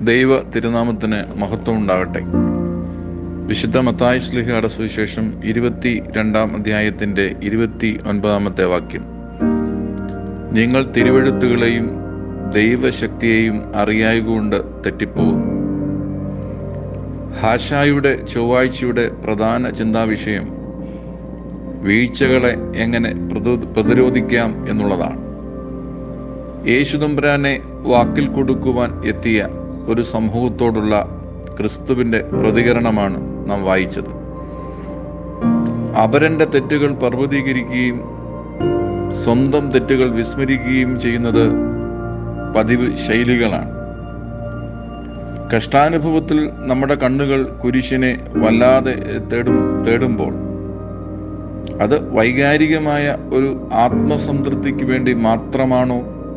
ദൈവ തിരുനാമത്തിന് മഹത്വം ഉണ്ടാകട്ടെ വിശുദ്ധ മത്തായ സ്ലിഹയുടെ സുവിശേഷം ഇരുപത്തി രണ്ടാം അധ്യായത്തിൻ്റെ ഇരുപത്തി ഒൻപതാമത്തെ വാക്യം നിങ്ങൾ തിരുവഴുത്തുകളെയും ദൈവശക്തിയെയും അറിയായകൊണ്ട് തെറ്റിപ്പോകും ഹാഷായുടെ ചൊവ്വാഴ്ചയുടെ പ്രധാന ചിന്താവിഷയം വീഴ്ചകളെ എങ്ങനെ പ്രതി- പ്രതിരോധിക്കാം എന്നുള്ളതാണ് യേശുദമ്പുരാനെ വാക്കിൽ കൊടുക്കുവാൻ എത്തിയ ഒരു സമൂഹത്തോടുള്ള ക്രിസ്തുവിൻ്റെ പ്രതികരണമാണ് നാം വായിച്ചത് അപരന്റെ തെറ്റുകൾ പർവ്വതീകരിക്കുകയും സ്വന്തം തെറ്റുകൾ വിസ്മരിക്കുകയും ചെയ്യുന്നത് പതിവ് ശൈലികളാണ് കഷ്ടാനുഭവത്തിൽ നമ്മുടെ കണ്ണുകൾ കുരിശിനെ വല്ലാതെ തേടും തേടുമ്പോൾ അത് വൈകാരികമായ ഒരു ആത്മസംതൃപ്തിക്ക് വേണ്ടി മാത്രമാണോ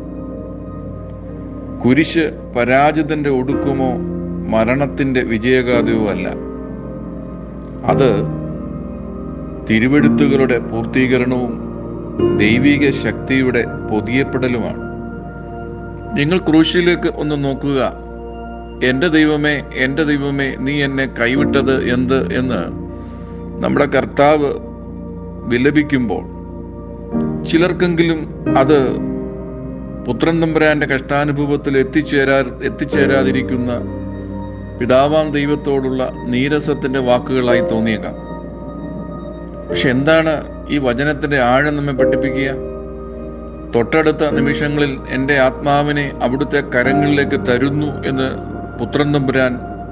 കുരിശ് പരാജിതന്റെ ഒടുക്കമോ മരണത്തിന്റെ വിജയഗാഥയോ അല്ല അത് തിരുവെഴുത്തുകളുടെ പൂർത്തീകരണവും ദൈവിക ശക്തിയുടെ പൊതിയപ്പെടലുമാണ് നിങ്ങൾ ക്രൂശിലേക്ക് ഒന്ന് നോക്കുക എൻ്റെ ദൈവമേ എൻ്റെ ദൈവമേ നീ എന്നെ കൈവിട്ടത് എന്ത് എന്ന് നമ്മുടെ കർത്താവ് വിലപിക്കുമ്പോൾ ചിലർക്കെങ്കിലും അത് പുത്രൻ തമ്പുരാന്റെ കഷ്ടാനുഭവത്തിൽ എത്തിച്ചേരാ എത്തിച്ചേരാതിരിക്കുന്ന പിതാവാം ദൈവത്തോടുള്ള നീരസത്തിന്റെ വാക്കുകളായി തോന്നിയേക്കാം പക്ഷെ എന്താണ് ഈ വചനത്തിന്റെ ആഴം നമ്മെ പഠിപ്പിക്കുക തൊട്ടടുത്ത നിമിഷങ്ങളിൽ എൻ്റെ ആത്മാവിനെ അവിടുത്തെ കരങ്ങളിലേക്ക് തരുന്നു എന്ന് പുത്രൻ തമ്പുരാൻ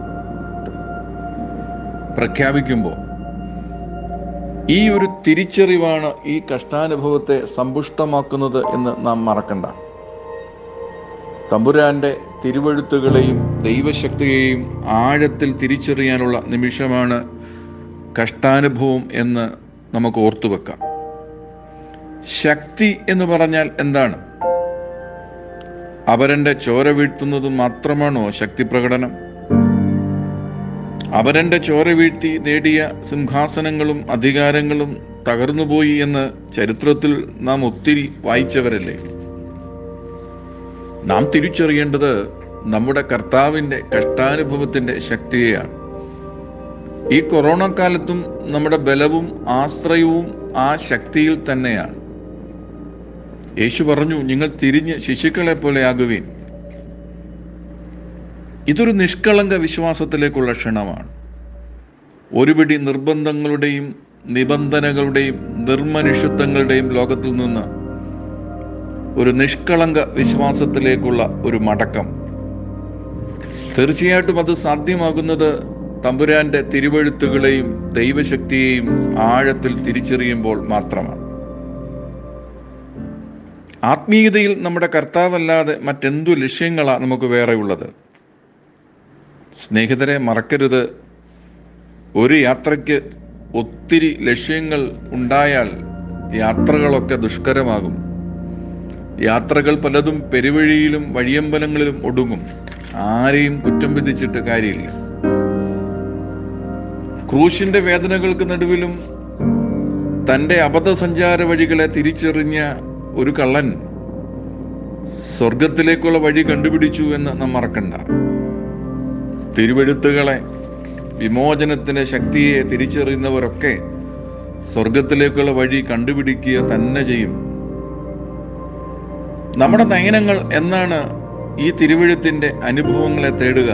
പ്രഖ്യാപിക്കുമ്പോൾ ഈ ഒരു തിരിച്ചറിവാണ് ഈ കഷ്ടാനുഭവത്തെ സമ്പുഷ്ടമാക്കുന്നത് എന്ന് നാം മറക്കണ്ട തമ്പുരാന്റെ തിരുവഴുത്തുകളെയും ദൈവശക്തിയെയും ആഴത്തിൽ തിരിച്ചറിയാനുള്ള നിമിഷമാണ് കഷ്ടാനുഭവം എന്ന് നമുക്ക് ഓർത്തുവെക്കാം ശക്തി എന്ന് പറഞ്ഞാൽ എന്താണ് അവരന്റെ ചോര വീഴ്ത്തുന്നത് മാത്രമാണോ ശക്തി പ്രകടനം അവരന്റെ ചോര വീഴ്ത്തി നേടിയ സിംഹാസനങ്ങളും അധികാരങ്ങളും തകർന്നുപോയി എന്ന് ചരിത്രത്തിൽ നാം ഒത്തിരി വായിച്ചവരല്ലേ നാം തിരിച്ചറിയേണ്ടത് നമ്മുടെ കർത്താവിന്റെ കഷ്ടാനുഭവത്തിന്റെ ശക്തിയെയാണ് ഈ കൊറോണ കാലത്തും നമ്മുടെ ബലവും ആശ്രയവും ആ ശക്തിയിൽ തന്നെയാണ് യേശു പറഞ്ഞു നിങ്ങൾ തിരിഞ്ഞ് ശിശുക്കളെ പോലെ ആകുവീൻ ഇതൊരു നിഷ്കളങ്ക വിശ്വാസത്തിലേക്കുള്ള ക്ഷണമാണ് ഒരുപിടി നിർബന്ധങ്ങളുടെയും നിബന്ധനകളുടെയും നിർമ്മനുഷ്യത്വങ്ങളുടെയും ലോകത്തിൽ നിന്ന് ഒരു നിഷ്കളങ്ക വിശ്വാസത്തിലേക്കുള്ള ഒരു മടക്കം തീർച്ചയായിട്ടും അത് സാധ്യമാകുന്നത് തമ്പുരാന്റെ തിരുവഴുത്തുകളെയും ദൈവശക്തിയെയും ആഴത്തിൽ തിരിച്ചറിയുമ്പോൾ മാത്രമാണ് ആത്മീയതയിൽ നമ്മുടെ കർത്താവല്ലാതെ മറ്റെന്തു ലക്ഷ്യങ്ങളാണ് നമുക്ക് വേറെ ഉള്ളത് സ്നേഹിതരെ മറക്കരുത് ഒരു യാത്രയ്ക്ക് ഒത്തിരി ലക്ഷ്യങ്ങൾ ഉണ്ടായാൽ യാത്രകളൊക്കെ ദുഷ്കരമാകും യാത്രകൾ പലതും പെരുവഴിയിലും വഴിയമ്പലങ്ങളിലും ഒടുങ്ങും ആരെയും കുറ്റം വിധിച്ചിട്ട് കാര്യമില്ല ക്രൂശിന്റെ വേദനകൾക്ക് നടുവിലും തന്റെ അബദ്ധസഞ്ചാര വഴികളെ തിരിച്ചറിഞ്ഞ ഒരു കള്ളൻ സ്വർഗത്തിലേക്കുള്ള വഴി കണ്ടുപിടിച്ചു എന്ന് നാം മറക്കണ്ട തിരുവെഴുത്തുകളെ വിമോചനത്തിന്റെ ശക്തിയെ തിരിച്ചറിയുന്നവരൊക്കെ സ്വർഗത്തിലേക്കുള്ള വഴി കണ്ടുപിടിക്കുക തന്നെ ചെയ്യും നമ്മുടെ നയനങ്ങൾ എന്നാണ് ഈ തിരുവഴുത്തിന്റെ അനുഭവങ്ങളെ തേടുക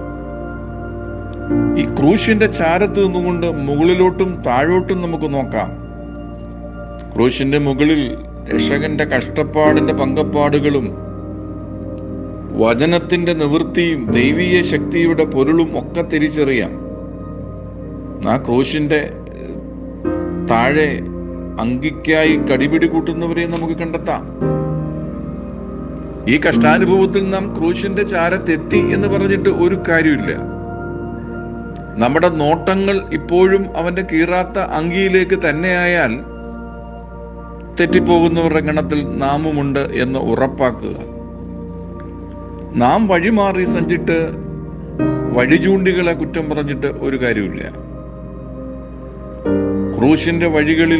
ഈ ക്രൂശിന്റെ ചാരത്ത് നിന്നുകൊണ്ട് മുകളിലോട്ടും താഴോട്ടും നമുക്ക് നോക്കാം ക്രൂശിന്റെ മുകളിൽ രക്ഷകന്റെ കഷ്ടപ്പാടിന്റെ പങ്കപ്പാടുകളും വചനത്തിന്റെ നിവൃത്തിയും ദൈവീയ ശക്തിയുടെ പൊരുളും ഒക്കെ തിരിച്ചറിയാം ആ ക്രൂശിന്റെ താഴെ അങ്കിക്കായി കടിപിടി കൂട്ടുന്നവരെ നമുക്ക് കണ്ടെത്താം ഈ കഷ്ടാനുഭവത്തിൽ നാം ക്രൂശിന്റെ ചാരത്തെത്തി എന്ന് പറഞ്ഞിട്ട് ഒരു കാര്യമില്ല നമ്മുടെ നോട്ടങ്ങൾ ഇപ്പോഴും അവന്റെ കീറാത്ത അങ്കിയിലേക്ക് തന്നെയായാൽ തെറ്റിപ്പോകുന്നവരുടെ ഗണത്തിൽ നാമുമുണ്ട് എന്ന് ഉറപ്പാക്കുക നാം വഴിമാറി സഞ്ചിട്ട് വഴിചൂണ്ടികളെ കുറ്റം പറഞ്ഞിട്ട് ഒരു കാര്യമില്ല ക്രൂശിന്റെ വഴികളിൽ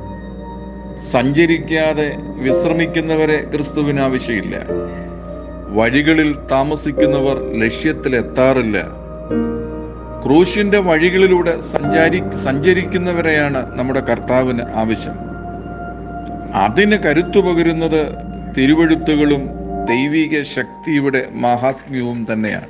സഞ്ചരിക്കാതെ വിശ്രമിക്കുന്നവരെ ക്രിസ്തുവിന് ആവശ്യമില്ല വഴികളിൽ താമസിക്കുന്നവർ ലക്ഷ്യത്തിലെത്താറില്ല ക്രൂശിന്റെ വഴികളിലൂടെ സഞ്ചാരി സഞ്ചരിക്കുന്നവരെയാണ് നമ്മുടെ കർത്താവിന് ആവശ്യം അതിന് കരുത്തു പകരുന്നത് തിരുവഴുത്തുകളും ദൈവിക ശക്തിയുടെ മഹാത്മ്യവും തന്നെയാണ്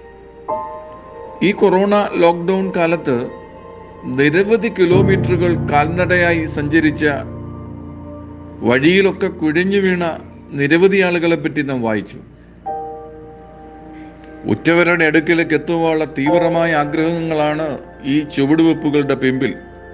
ഈ കൊറോണ ലോക്ക്ഡൗൺ കാലത്ത് നിരവധി കിലോമീറ്ററുകൾ കാൽനടയായി സഞ്ചരിച്ച വഴിയിലൊക്കെ കുഴഞ്ഞു വീണ നിരവധി ആളുകളെ പറ്റി നാം വായിച്ചു ഉറ്റവരുടെ അടുക്കിലേക്ക് എത്തുവാനുള്ള തീവ്രമായ ആഗ്രഹങ്ങളാണ് ഈ ചുവടുവെപ്പുകളുടെ പിമ്പിൽ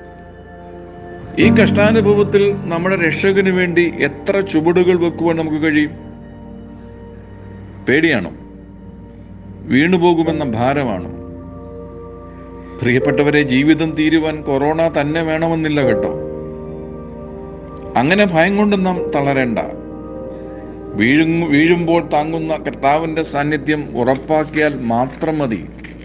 ഈ കഷ്ടാനുഭവത്തിൽ നമ്മുടെ രക്ഷകന് വേണ്ടി എത്ര ചുവടുകൾ വെക്കുവാൻ നമുക്ക് കഴിയും പേടിയാണോ വീണുപോകുമെന്ന ഭാരമാണോ പ്രിയപ്പെട്ടവരെ ജീവിതം തീരുവാൻ കൊറോണ തന്നെ വേണമെന്നില്ല കേട്ടോ അങ്ങനെ ഭയം കൊണ്ട് നാം തളരേണ്ട വീഴു വീഴുമ്പോൾ താങ്ങുന്ന കർത്താവിന്റെ സാന്നിധ്യം ഉറപ്പാക്കിയാൽ മാത്രം മതി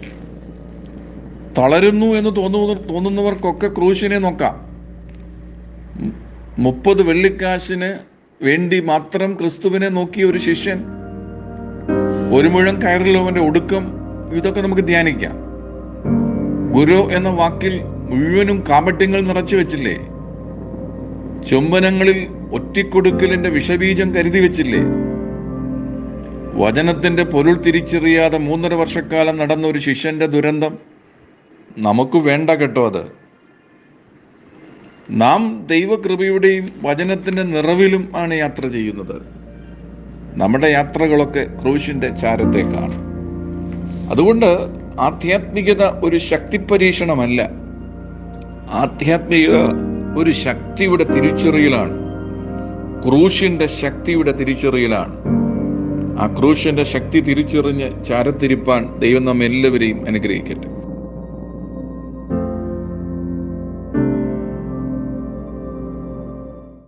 തളരുന്നു എന്ന് തോന്നുന്ന തോന്നുന്നവർക്കൊക്കെ ക്രൂശിനെ നോക്കാം മു- മുപ്പത് വെള്ളിക്കാശിന് വേണ്ടി മാത്രം ക്രിസ്തുവിനെ നോക്കിയ ഒരു ശിഷ്യൻ ഒരു മുഴം കയറിലുവന്റെ ഒടുക്കം ഇതൊക്കെ നമുക്ക് ധ്യാനിക്കാം ഗുരു എന്ന വാക്കിൽ മുഴുവനും കാപട്യങ്ങൾ നിറച്ചു വെച്ചില്ലേ ചുംബനങ്ങളിൽ ഒറ്റിക്കൊടുക്കലിന്റെ വിഷബീജം കരുതി വെച്ചില്ലേ വചനത്തിന്റെ പൊരുൾ തിരിച്ചറിയാതെ മൂന്നര വർഷക്കാലം നടന്ന ഒരു ശിഷ്യന്റെ ദുരന്തം നമുക്ക് വേണ്ട കേട്ടോ അത് നാം ദൈവകൃപയുടെയും വചനത്തിന്റെ നിറവിലും ആണ് യാത്ര ചെയ്യുന്നത് നമ്മുടെ യാത്രകളൊക്കെ ക്രൂശിന്റെ ചാരത്തേക്കാണ് അതുകൊണ്ട് ആധ്യാത്മികത ഒരു ശക്തി പരീക്ഷണമല്ല ആധ്യാത്മികത ഒരു ശക്തിയുടെ തിരിച്ചറിയലാണ് ക്രൂശിന്റെ ശക്തിയുടെ തിരിച്ചറിയലാണ് ആ ക്രൂശിന്റെ ശക്തി തിരിച്ചറിഞ്ഞ് ചാരത്തിരിപ്പാൻ ദൈവം നമ്മെ എല്ലാവരെയും അനുഗ്രഹിക്കട്ടെ